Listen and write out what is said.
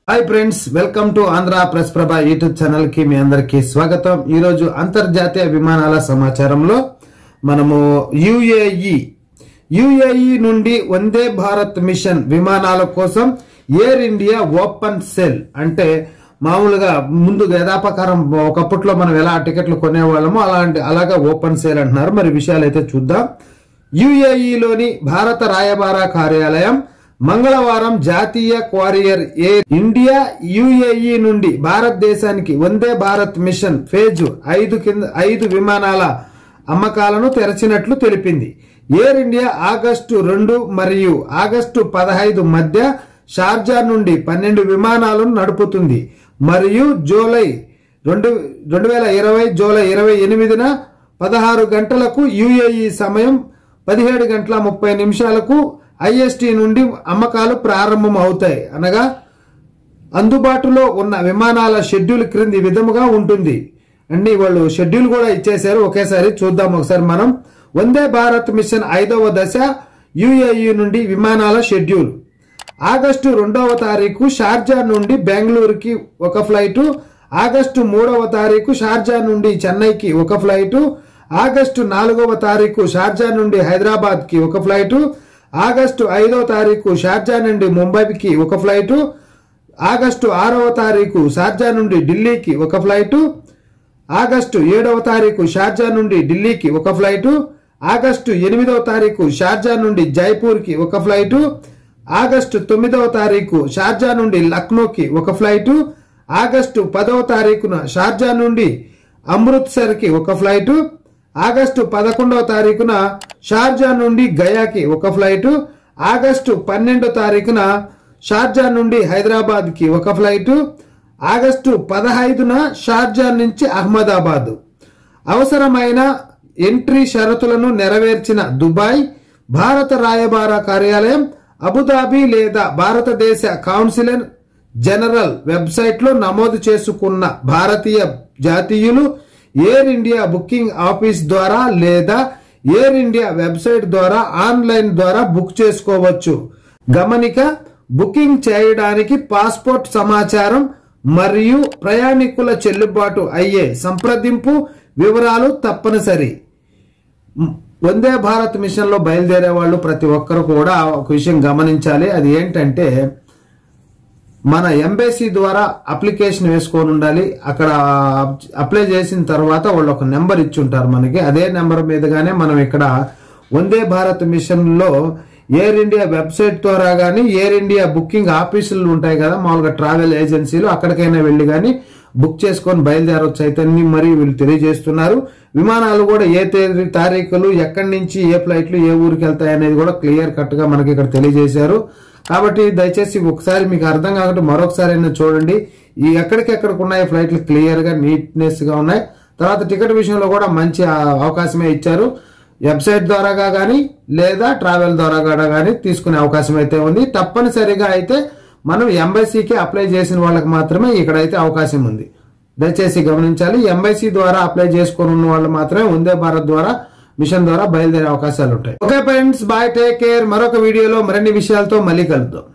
hi friends welcome to Andhra press Prabha YouTube channel కి మీ అందరికి స్వాగతం ఈ రోజు అంతర్జాతీయ విమానాల సమాచారంలో మనము యుఏఈ యుఏఈ నుండి వందే భారత్ మిషన్ విమానాల కోసం ఎయిర్ ఇండియా ఓపెన్ సెల్ అంటే మామూలుగా ముందు యథాపకారం ఒకప్పట్లో మనం ఎలా టికెట్లు కొనేవాళ్ళమో అలాంటి అలాగా ఓపెన్ సేల్ అంటున్నారు మరి విషయాలు అయితే చూద్దాం యుఏఈలోని భారత రాయబార కార్యాలయం మంగళవారం జాతీయ క్వారియర్ ఎయిర్ ఇండియా యుఏఈ నుండి భారతదేశానికి వందే భారత్ మిషన్ ఫేజ్ ఐదు కింద ఐదు విమానాల అమ్మకాలను తెరచినట్లు తెలిపింది ఎయిర్ ఇండియా ఆగస్టు రెండు మరియు ఆగస్టు పదహైదు మధ్య షార్జా నుండి పన్నెండు విమానాలను నడుపుతుంది మరియు జూలై రెండు రెండు వేల ఇరవై జూలై ఇరవై ఎనిమిదిన పదహారు గంటలకు యుఏఈ సమయం పదిహేడు గంటల ముప్పై నిమిషాలకు ఐఎస్టి నుండి అమ్మకాలు ప్రారంభం అవుతాయి అనగా అందుబాటులో ఉన్న విమానాల షెడ్యూల్ క్రింది విధముగా ఉంటుంది అన్ని వాళ్ళు షెడ్యూల్ కూడా ఇచ్చేశారు ఒకేసారి చూద్దాం ఒకసారి మనం వందే భారత్ మిషన్ ఐదవ దశ యుఏఈ నుండి విమానాల షెడ్యూల్ ఆగస్టు రెండవ తారీఖు షార్జా నుండి బెంగళూరుకి ఒక ఫ్లైటు ఆగస్టు మూడవ తారీఖు షార్జా నుండి చెన్నైకి ఒక ఫ్లైటు ఆగస్టు నాలుగవ తారీఖు షార్జా నుండి హైదరాబాద్కి ఒక ఫ్లైటు ఆగస్టు ఐదవ తారీఖు షార్జా నుండి ముంబైకి ఒక ఫ్లైటు ఆగస్టు ఆరవ తారీఖు షార్జా నుండి ఢిల్లీకి ఒక ఫ్లైటు ఆగస్టు ఏడవ తారీఖు షార్జా నుండి ఢిల్లీకి ఒక ఫ్లైటు ఆగస్టు ఎనిమిదవ తారీఖు షార్జా నుండి జైపూర్కి ఒక ఫ్లైటు ఆగస్టు తొమ్మిదవ తారీఖు షార్జా నుండి లక్నోకి ఒక ఫ్లైటు ఆగస్టు పదవ తారీఖున షార్జా నుండి అమృత్సర్కి ఒక ఫ్లైటు ఆగస్టు పదకొండవ తారీఖున షార్జా నుండి గయాకి ఒక ఫ్లైటు ఆగస్టు పన్నెండో తారీఖున షార్జా నుండి హైదరాబాద్కి ఒక ఫ్లైటు ఆగస్టు పదహైదున షార్జా నుంచి అహ్మదాబాద్ అవసరమైన ఎంట్రీ షరతులను నెరవేర్చిన దుబాయ్ భారత రాయబార కార్యాలయం అబుదాబి లేదా భారతదేశ కౌన్సిలర్ జనరల్ వెబ్సైట్లో నమోదు చేసుకున్న భారతీయ జాతీయులు ఎయిర్ ఇండియా బుకింగ్ ఆఫీస్ ద్వారా లేదా ఎయిర్ ఇండియా వెబ్సైట్ ద్వారా ఆన్లైన్ ద్వారా బుక్ చేసుకోవచ్చు గమనిక బుకింగ్ చేయడానికి పాస్పోర్ట్ సమాచారం మరియు ప్రయాణికుల చెల్లుబాటు అయ్యే సంప్రదింపు వివరాలు తప్పనిసరి వందే భారత్ మిషన్లో బయలుదేరే వాళ్ళు ప్రతి ఒక్కరు కూడా ఒక విషయం గమనించాలి అది ఏంటంటే మన ఎంబసీ ద్వారా అప్లికేషన్ వేసుకొని ఉండాలి అక్కడ అప్లై చేసిన తర్వాత వాళ్ళు ఒక నెంబర్ ఇచ్చి ఉంటారు మనకి అదే నెంబర్ మీదగానే మనం ఇక్కడ వందే భారత్ మిషన్లో ఎయిర్ ఇండియా వెబ్సైట్ ద్వారా కానీ ఎయిర్ ఇండియా బుకింగ్ ఆఫీసులు ఉంటాయి కదా మామూలుగా ట్రావెల్ ఏజెన్సీలు అక్కడికైనా వెళ్ళి కానీ బుక్ చేసుకొని బయలుదేరవచ్చు అయితే మరి వీళ్ళు తెలియజేస్తున్నారు విమానాలు కూడా ఏ తేదీ తారీఖులు ఎక్కడి నుంచి ఏ ఫ్లైట్లు ఏ ఊరికి వెళ్తాయి అనేది కూడా క్లియర్ కట్ గా మనకి ఇక్కడ తెలియజేశారు కాబట్టి దయచేసి ఒకసారి మీకు అర్థం కాకుండా మరొకసారి అయినా చూడండి ఈ ఎక్కడికెక్కడికి ఉన్నాయి ఫ్లైట్లు క్లియర్ గా నీట్నెస్ గా ఉన్నాయి తర్వాత టికెట్ విషయంలో కూడా మంచి అవకాశమే ఇచ్చారు వెబ్సైట్ ద్వారాగా కానీ లేదా ట్రావెల్ ద్వారా కానీ తీసుకునే అవకాశం అయితే ఉంది తప్పనిసరిగా అయితే మనం ఎంబసీకి అప్లై చేసిన వాళ్ళకి మాత్రమే ఇక్కడైతే అవకాశం ఉంది దయచేసి గమనించాలి ఎంబసీ ద్వారా అప్లై చేసుకుని ఉన్న వాళ్ళు మాత్రమే వందే భారత్ ద్వారా మిషన్ ద్వారా బయలుదేరే అవకాశాలు ఉంటాయి okay friends bye take care మరొక వీడియోలో మరిన్ని విషయాలతో మళ్ళీ కలుద్దాం